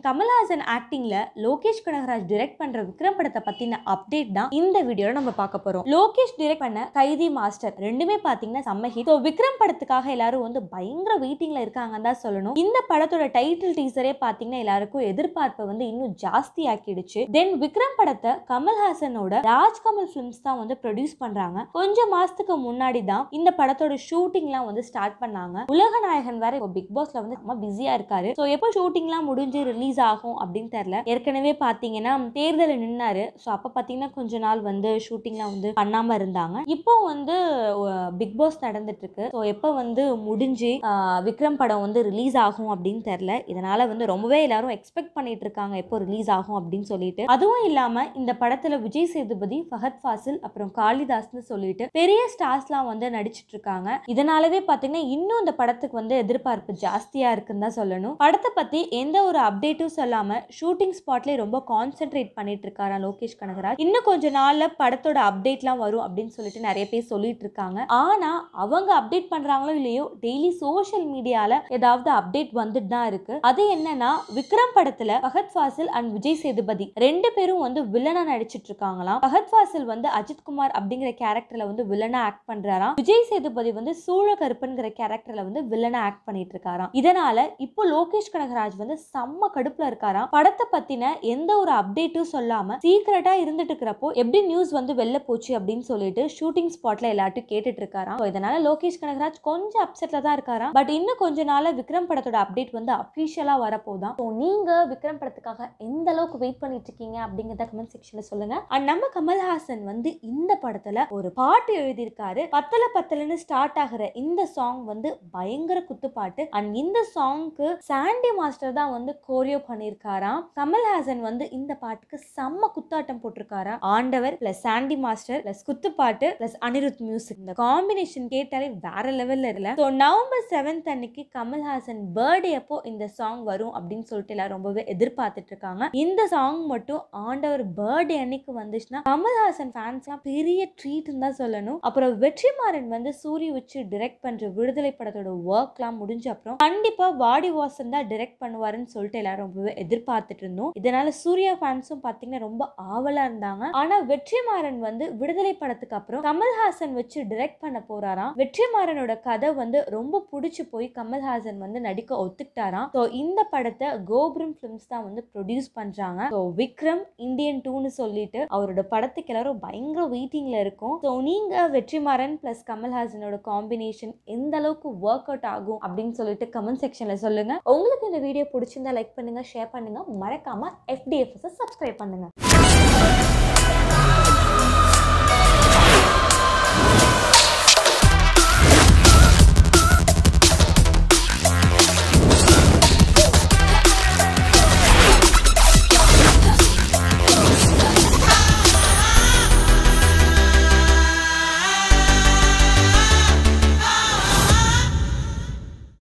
கமல்ஹாசன் ஆக்டிங்ல லோகேஷ் கனகராஜ் டைரக்ட் பண்ற விக்ரம் படத்தை பத்தின அப்டேட் தான் இந்த வீடியோல நம்ம பார்க்க போறோம் லோகேஷ் டைரக்ட் பண்ண கைதி மாஸ்டர் ரெண்டுமே பாத்தீங்கன்னா செம்ம ஹிட் ஸோ விக்ரம் படத்துக்காக எல்லாரும் வந்து பயங்கர வெயிட்டிங்ல இருக்காங்கன்னு தான் சொல்லணும் இந்த படத்தோட டைட்டில் டீசரே பாத்தீங்கன்னா எல்லாருக்கும் எதிர்பார்ப்பை வந்து இன்னும் ஜாஸ்தி ஆக்கிடுச்சு தென் விக்ரம் படத்தை கமல்ஹாசனோட ராஜ்கமல் ஃபிலிம்ஸ் தான் வந்து ப்ரொடியூஸ் பண்றாங்க கொஞ்சம் மாசத்துக்கு முன்னாடி தான் இந்த படத்தோட ஷூட்டிங்லாம் வந்து ஸ்டார்ட் பண்ணாங்க உலக நாயகன் வேற இப்போ பிக் பாஸ்ல வந்து ரொம்ப பிஸியா இருக்காரு ஸோ எப்போ ஷூட்டிங்லாம் முடிஞ்சு ரிலீஸ் ஆகும் அப்படின்னு தெரியல ஏற்கனவே பாத்தீங்கன்னா தேர்தலில் நின்னாரு ஸோ அப்போ பாத்தீங்கன்னா கொஞ்ச நாள் வந்து ஷூட்டிங்லாம் வந்து பண்ணாம இருந்தாங்க இப்போ வந்து பிக் பாஸ் நடந்துட்டு இருக்கு ஸோ எப்போ வந்து முடிஞ்சு ஆஹ், விக்ரம் படம் வந்து ரிலீஸ் ஆகும் அப்படின்னு தெரியல இதனால வந்து ரொம்பவே எல்லாரும் எக்ஸ்பெக்ட் பண்ணிட்டு இருக்காங்க எப்போ ரிலீஸ் ஆகும் அப்படின்னு சொல்லிட்டு அதுவும் இல்லாம இந்த படத்துல விஜய் சேதுபதி ஃபஹத் ஃபாசில் அப்புறம் காளிதாஸ்னு சொல்லிட்டு பெரிய ஸ்டார்ஸ்லாம் வந்து நடிச்சிட்டு இருக்காங்க இதனாலவே பாத்தீங்கன்னா இன்னும் இந்த படத்துக்கு வந்து எதிர்பார்ப்பு ஜாஸ்தியா இருக்குன்னு தான் சொல்லணும் படத்தை பத்தி எந்த ஒரு அப்டேட்டும் சொல்லாம ஷூட்டிங் ஸ்பாட்லயே ரொம்ப கான்சென்ட்ரேட் பண்ணிட்டு இருக்காரா லோகேஷ் கனகராஜ் இன்னும் கொஞ்ச நாள்ல படத்தோட அப்டேட்லாம் வரும் அப்படின்னு சொல்லிட்டு நிறைய பேர் சொல்லிட்டு இருக்காங்க ஆனா அவங்க அப்டேட் பண்றாங்களோ இல்லையோ டெய்லி சோஷியல் மீடியால ஏதாவது அப்டேட் வந்துட்டு தான் இருக்கு அது என்னன்னா விக்ரம் படத்துல ஃபஹத் ஃபாசில் அண்ட் விஜய் சேதுபதி ரெண்டு பேரும் வந்து வில்லனா நடிச்சிட்டு இருக்காங்களாம் ஃபஹத் ஃபாசில் வந்து அஜித் குமார் அப்படிங்கிற கேரக்டர்ல வந்து வில்லனா ஆக்ட் பண்றாராம் விஜய் சேதுபதி வந்து சூழகருப்பன்கிற கேரக்டர்ல வந்து வில்லனா ஆக்ட் பண்ணிட்டு இருக்காராம் இதனால இப்போ லோகேஷ் கனகராஜ் வந்து செம்ம கடுப்புல இருக்காராம் படத்தை பத்தின எந்த ஒரு அப்டேட்டும் சொல்லாம சீக்கிரட்டா இருந்துட்டு இருக்கிறப்போ எப்படி நியூஸ் வந்து வெளில போச்சு அப்படின்னு சொல்லிட்டு ஷூட்டிங் ஸ்பாட்ல எல்லார்ட்டும் கேட்டுட்டு இருக்காராம் So, இதனால லோகேஷ் கனகராஜ் கொஞ்சம் அப்செட்ல தான் இருக்காராம் பட் இன்னும் கொஞ்ச நாள்ல விக்ரம் படத்தோட அப்டேட் வந்து அபிஷியலா வரப்போதான் ஸோ நீங்க விக்ரம் படத்துக்காக எந்த அளவுக்கு வெயிட் பண்ணிட்டு இருக்கீங்க அப்படிங்கறத கமெண்ட் செக்ஷன்ல சொல்லுங்க அண்ட் நம்ம கமல்ஹாசன் வந்து இந்த படத்துல ஒரு பாட்டு எழுதியிருக்காரு பத்தல பத்தலன்னு ஸ்டார்ட் ஆகிற இந்த சாங் வந்து பயங்கர குத்துப்பாட்டு அண்ட் இந்த சாங்க்கு சாண்டி மாஸ்டர் தான் வந்து கோரியோ பண்ணியிருக்காராம் கமல்ஹாசன் வந்து இந்த பாட்டுக்கு செம்ம குத்தாட்டம் போட்டிருக்காரா ஆண்டவர் பிளஸ் சாண்டி மாஸ்டர் பிளஸ் குத்துப்பாட்டு பிளஸ் அனிருத் மியூசிக் இந்த காம்பினேஷன் கேட்டாலே வேற லெவல்ல இல்ல ஸோ நவம்பர் செவன்த் அன்னைக்கு கமல்ஹாசன் பர்த்டே அப்போ இந்த சாங் வரும் அப்படின்னு சொல்லிட்டு எல்லாரும் ரொம்பவே எதிர்பார்த்துட்டு இருக்காங்க இந்த சாங் மட்டும் ஆண்டவர் பர்த்டே அன்னைக்கு வந்துச்சுன்னா கமல்ஹாசன் ஃபேன்ஸ்லாம் பெரிய ட்ரீட்னு தான் சொல்லணும் அப்புறம் வெற்றிமாறன் வந்து சூரிய வச்சு டிரெக்ட் பண்ற விடுதலை படத்தோட ஒர்க்லாம் முடிஞ்ச அப்புறம் கண்டிப்பா வாடி வாசன் தான் டிரெக்ட் பண்ணுவாருன்னு சொல்லிட்டு எல்லாரும் ரொம்பவே எதிர்பார்த்துட்டு இருந்தோம் இதனால சூர்யா ஃபேன்ஸும் பாத்தீங்கன்னா ரொம்ப ஆவலா இருந்தாங்க ஆனா வெற்றிமாறன் வந்து விடுதலை படத்துக்கு அப்புறம் கமல்ஹாசன் வச்சு டிரெக்ட் பண்ண போறாராம் வெற்றிமாறனோட கதை வந்து ரொம்ப பிடிச்சு போய் கமல்ஹாசன் வந்து நடிக்க ஒத்துக்கிட்டாராம் ஸோ இந்த படத்தை கோபுரம் ஃபிலிம்ஸ் தான் வந்து ப்ரொடியூஸ் பண்றாங்க ஸோ விக்ரம் இந்தியன் டூன்னு சொல்லிட்டு அவரோட படத்துக்கு எல்லாரும் பயங்கர வெயிட்டிங்ல இருக்கும் ஸோ நீங்க வெற்றிமாறன் பிளஸ் கமல்ஹாசனோட காம்பினேஷன் எந்த அளவுக்கு ஒர்க் அவுட் ஆகும் அப்படின்னு சொல்லிட்டு கமெண்ட் செக்ஷன்ல சொல்லுங்க உங்களுக்கு இந்த வீடியோ பிடிச்சிருந்தா லைக் பண்ணுங்க ஷேர் பண்ணுங்க மறக்காம எஃப்டிஎஃப்எஸ் சப்ஸ்கிரைப் பண்ணுங்க